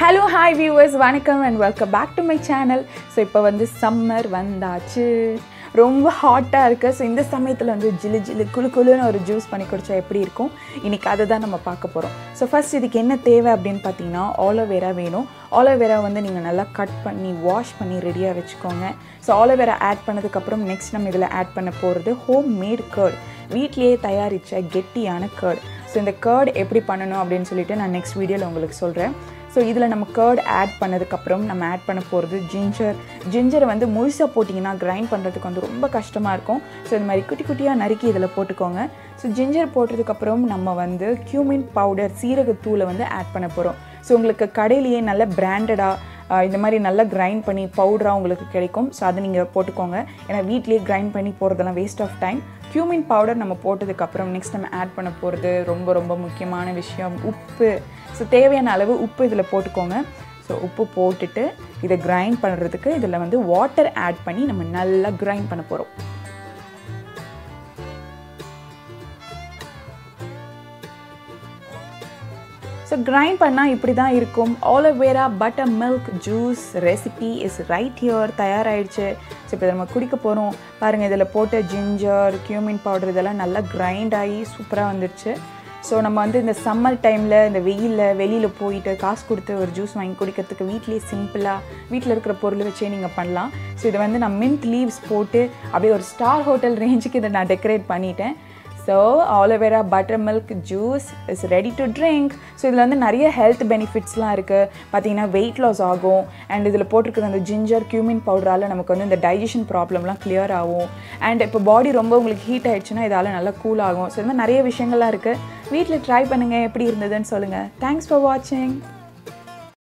hello hi viewers வணக்கம் and welcome back to my channel so இப்போ வந்து summer வந்தாச்சு ரொம்ப ஹாட்டாக இருக்குது ஸோ இந்த சமயத்தில் வந்து ஜிலு ஜிலு குளு குளுன்னு ஒரு ஜூஸ் பண்ணி குடிச்சா எப்படி இருக்கும் இன்றைக்கி அதை தான் நம்ம பார்க்க போகிறோம் ஸோ ஃபர்ஸ்ட் இதுக்கு என்ன தேவை அப்படின்னு பார்த்தீங்கன்னா ஆலோவேரா வேணும் ஆலோவேரா வந்து நீங்கள் நல்லா கட் பண்ணி வாஷ் பண்ணி ரெடியாக வச்சுக்கோங்க ஸோ ஆலோவேரா ஆட் பண்ணதுக்கப்புறம் நெக்ஸ்ட் நம்ம இதில் ஆட் பண்ண போகிறது ஹோம் மேட் கர்ட் வீட்லேயே தயாரித்த கெட்டியான கர்ட் ஸோ இந்த கர்ட் எப்படி பண்ணணும் அப்படின்னு சொல்லிட்டு நான் நெக்ஸ்ட் வீடியோவில் உங்களுக்கு சொல்கிறேன் ஸோ இதில் நம்ம கர்ட் ஆட் பண்ணதுக்கப்புறம் நம்ம ஆட் பண்ண போகிறது ஜிஞ்சர் ஜிஞ்சரை வந்து முழுசாக போட்டிங்கன்னா கிரைண்ட் பண்ணுறதுக்கு வந்து ரொம்ப கஷ்டமாக இருக்கும் ஸோ இந்த மாதிரி குட்டி குட்டியாக நறுக்கி இதில் போட்டுக்கோங்க ஸோ ஜிஞ்சர் போட்டதுக்கப்புறம் நம்ம வந்து கியூமின் பவுடர் சீரகத்தூளை வந்து ஆட் பண்ண போகிறோம் ஸோ உங்களுக்கு கடையிலேயே நல்ல பிராண்டடாக இந்த மாதிரி நல்லா கிரைண்ட் பண்ணி பவுடராக உங்களுக்கு கிடைக்கும் ஸோ அதை நீங்கள் போட்டுக்கோங்க ஏன்னா வீட்லேயே கிரைண்ட் பண்ணி போகிறதெல்லாம் waste of time cumin powder நம்ம போட்டதுக்கப்புறம் நெக்ஸ்ட் நம்ம ஆட் பண்ண போகிறது ரொம்ப ரொம்ப முக்கியமான விஷயம் உப்பு ஸோ தேவையான அளவு உப்பு இதில் போட்டுக்கோங்க ஸோ உப்பு போட்டுட்டு இதை கிரைண்ட் பண்ணுறதுக்கு இதில் வந்து வாட்டர் ஆட் பண்ணி நம்ம நல்லா கிரைண்ட் பண்ண போகிறோம் ஸோ கிரைண்ட் பண்ணால் இப்படி தான் இருக்கும் aloe vera buttermilk juice recipe is right here தயாராகிடுச்சு ஸோ இப்போ நம்ம குடிக்க போகிறோம் பாருங்கள் இதில் போட்ட ஜிஞ்சர் கியூமின் பவுடர் இதெல்லாம் நல்லா கிரைண்ட் ஆகி சூப்பராக வந்துடுச்சு ஸோ நம்ம வந்து இந்த சம்மர் டைமில் இந்த வெயிலில் வெளியில் போயிட்டு காசு கொடுத்து ஒரு ஜூஸ் வாங்கி குடிக்கிறதுக்கு வீட்லேயே சிம்பிளாக வீட்டில் இருக்கிற பொருள் வச்சே நீங்கள் பண்ணலாம் ஸோ இதை வந்து நான் மின்ட் லீவ்ஸ் போட்டு அப்படியே ஒரு ஸ்டார் ஹோட்டல் ரேஞ்சுக்கு இதை நான் டெக்கரேட் பண்ணிட்டேன் so aloe vera buttermilk juice is ready to drink so இதில் வந்து நிறைய ஹெல்த் பெனிஃபிட்ஸ்லாம் இருக்குது பார்த்தீங்கன்னா வெயிட் லாஸ் ஆகும் அண்ட் இதில் போட்டிருக்கிற அந்த ஜிஞ்சர் கியூமின் பவுடரால் நமக்கு வந்து இந்த டைஜஷன் ப்ராப்ளம்லாம் கிளியர் ஆகும் அண்ட் இப்போ பாடி ரொம்ப உங்களுக்கு ஹீட் ஆயிடுச்சுன்னா இதால் நல்லா கூல் ஆகும் ஸோ இந்த மாதிரி நிறைய விஷயங்கள்லாம் இருக்குது வீட்டில் ட்ரை பண்ணுங்கள் எப்படி இருந்ததுன்னு சொல்லுங்கள் தேங்க்ஸ் ஃபார் வாட்சிங்